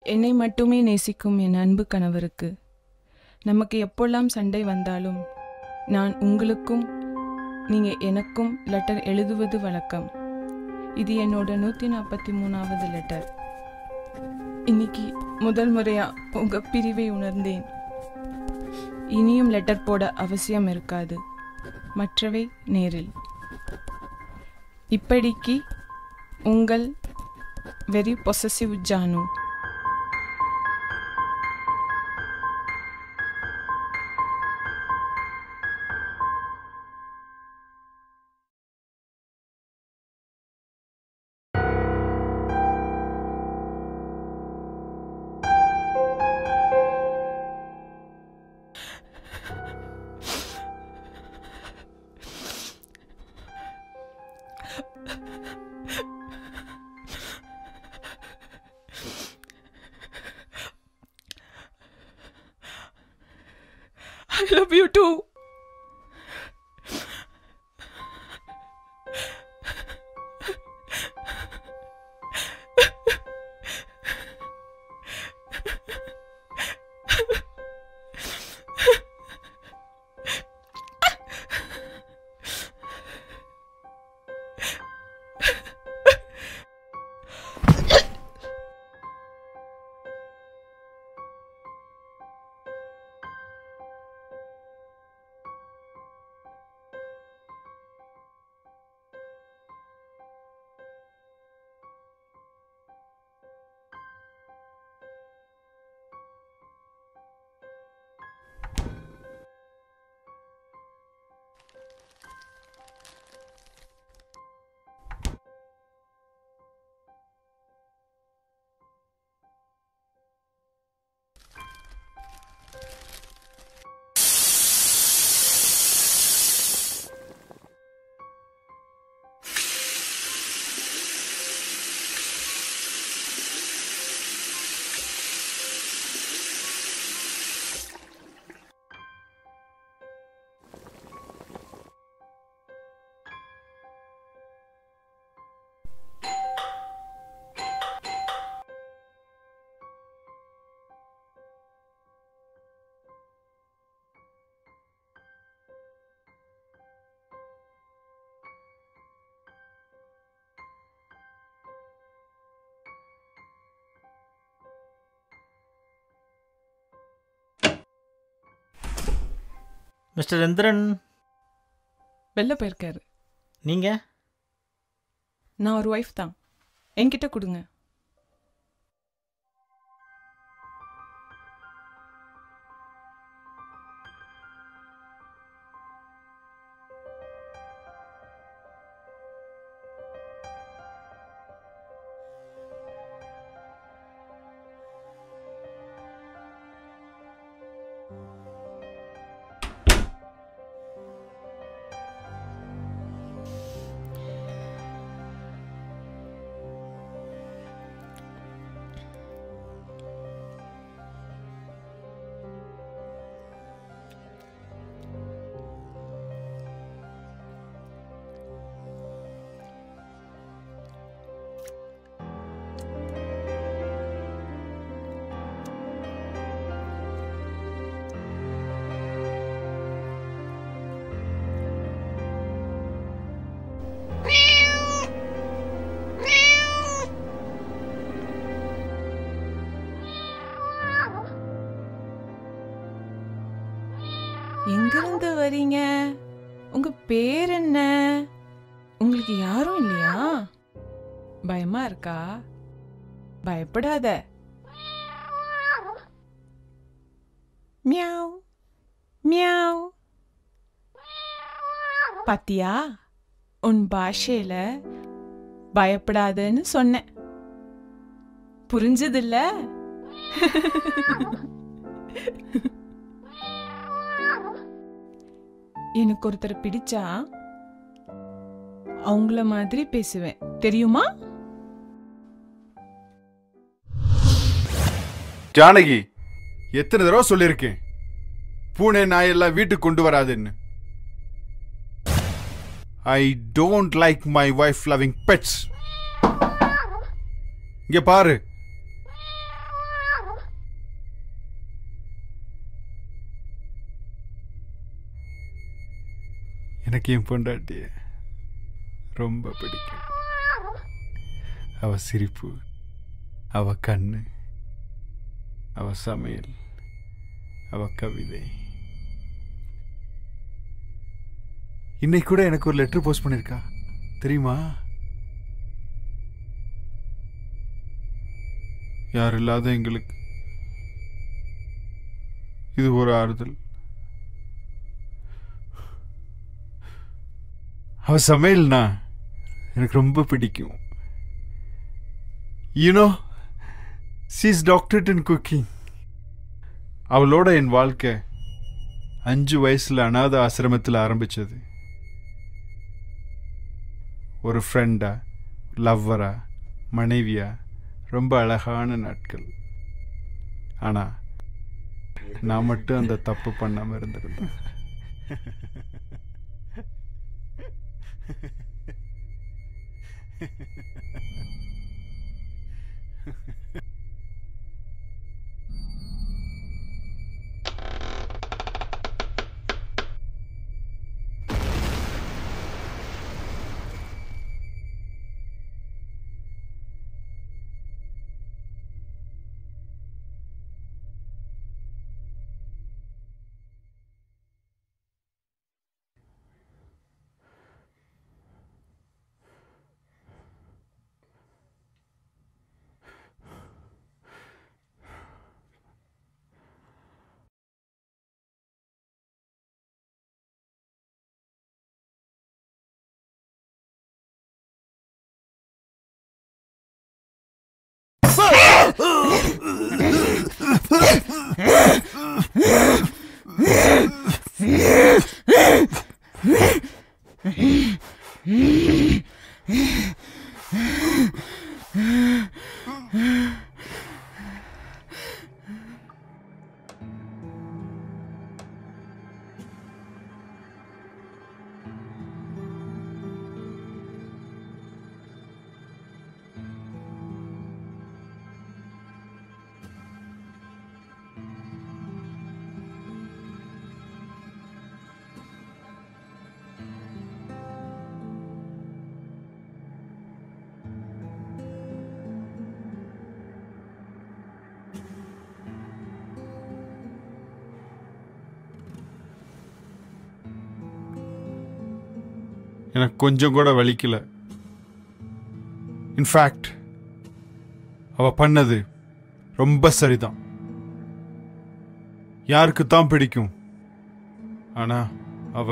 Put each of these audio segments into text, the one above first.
என்னை மட்டுமே நேசிக்கும் என் அன்பு கணவருக்கு நமக்கு எப்பொல்லாம் சண்டை வந்தாலும் நான் உங்களுக்கும் நீங்கள் எனக்கும் லெட்டர் எழுதுவது வழக்கம் இது என்னோட நூற்றி நாற்பத்தி மூணாவது லெட்டர் இன்னைக்கு முதல் முறையா உங்க பிரிவை உணர்ந்தேன் இனியும் லெட்டர் போட அவசியம் இருக்காது மற்றவை நேரில் இப்படிக்கு உங்கள் very possessive Janu I love you too. Mister Indran வெளில போயிருக்காரு நீங்கள் நான் ஒரு ஒய்ஃப் தான் என்கிட்ட கொடுங்க எங்கிருந்து வரீங்க உங்க பேர் என்ன உங்களுக்கு யாரும் இல்லையா பயமா இருக்கா பயப்படாத மியாவ் மியாவ் பாத்தியா உன் பாஷையில பயப்படாதன்னு சொன்னேன் புரிஞ்சதில்ல எனக்கு ஒருத்தரை பிடிச்சா அவங்கள மாதிரி பேசுவேன் தெரியுமா ஜானகி எத்தனை தடவை சொல்லியிருக்கேன் பூனை நாயெல்லாம் வீட்டுக்கு கொண்டு வராதுன்னு I don't like my wife loving pets இங்க பாரு எனக்கு என் பொண்டாட்டிய ரொம்ப பிடிக்கும் அவ சிரிப்பு அவ கண்ணு அவ சமையல் அவ கவிதை இன்னைக்கு கூட எனக்கு ஒரு லெட்டர் போஸ்ட் பண்ணிருக்கா தெரியுமா யார் இல்லாத எங்களுக்கு இது ஒரு ஆறுதல் அவ சமையல்னா எனக்கு ரொம்ப பிடிக்கும் you know she's doctorate in cooking அவளோட என் வாழ்க்கை அஞ்சு வயசுல அனாத ஆசிரமத்தில் ஆரம்பிச்சது ஒரு ஃப்ரெண்டா லவ்வரா மனைவியா ரொம்ப அழகான நாட்கள் ஆனா நான் மட்டும் அந்த தப்பு பண்ணாம இருந்திருந்தேன் எனக்கு கொஞ்சம் கூட வலிக்கல இன்ஃபேக்ட் அவ பண்ணது ரொம்ப சரிதான் யாருக்கு தான் பிடிக்கும் ஆனா அவ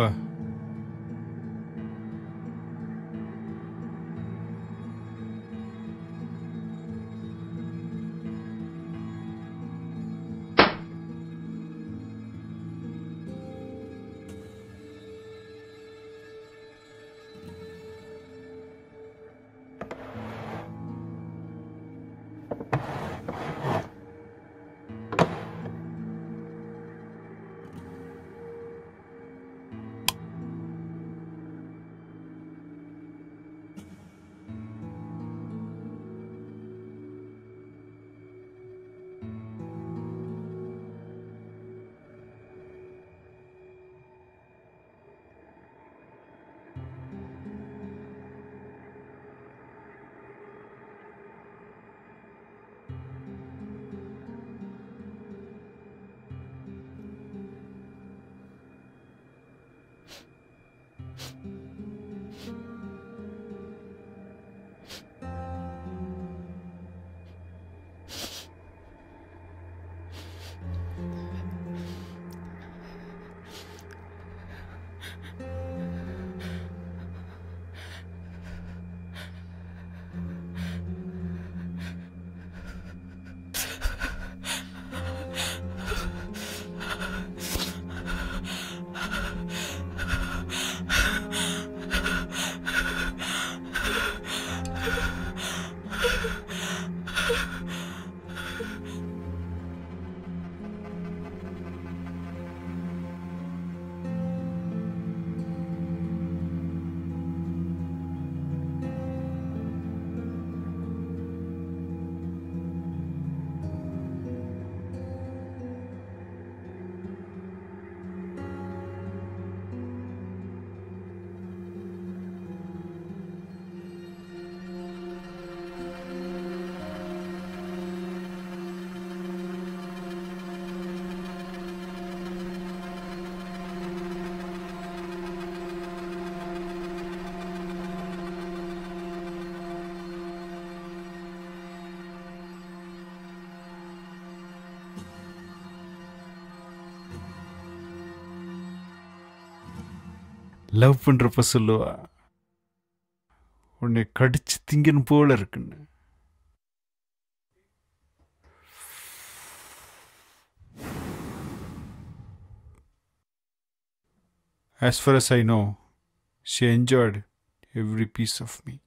லவ் பண்றப்ப சொல்லுவா உன்னை கடிச்சு திங்கன்னு போல இருக்குன்னு As far as I know, she enjoyed every piece of me.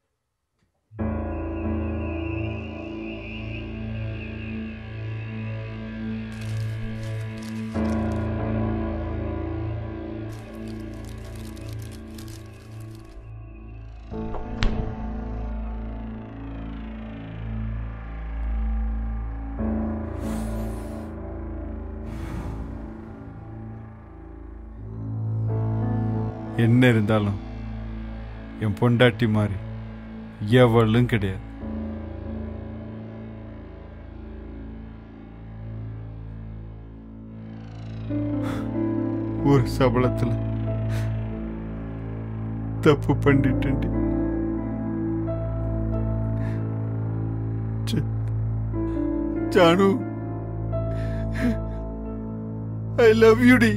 என்ன இருந்தாலும் என் பொண்டாட்டி மாதிரி எவளும் கிடையாது ஒரு சபலத்துல தப்பு பண்ணிட்டேன்டி ச்சே. ஜானு ஐ லவ் யூ டி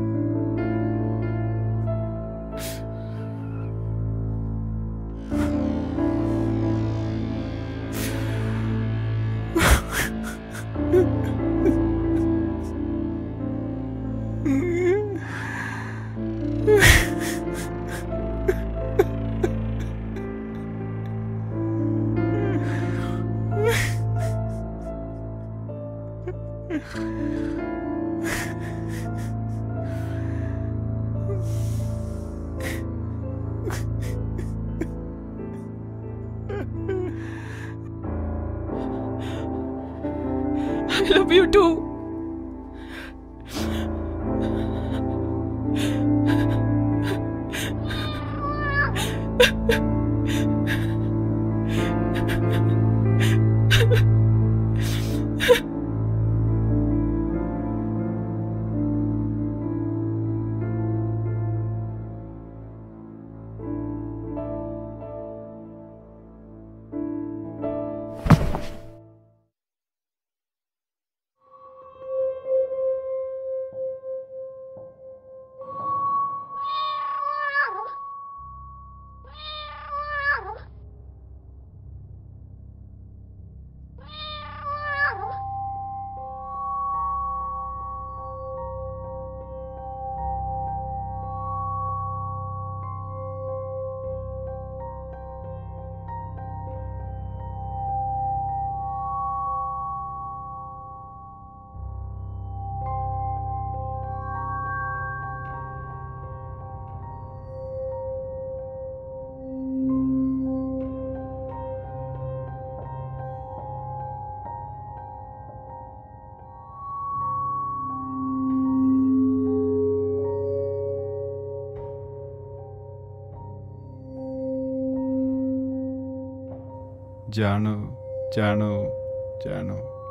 I love you too. Janu Janu Janu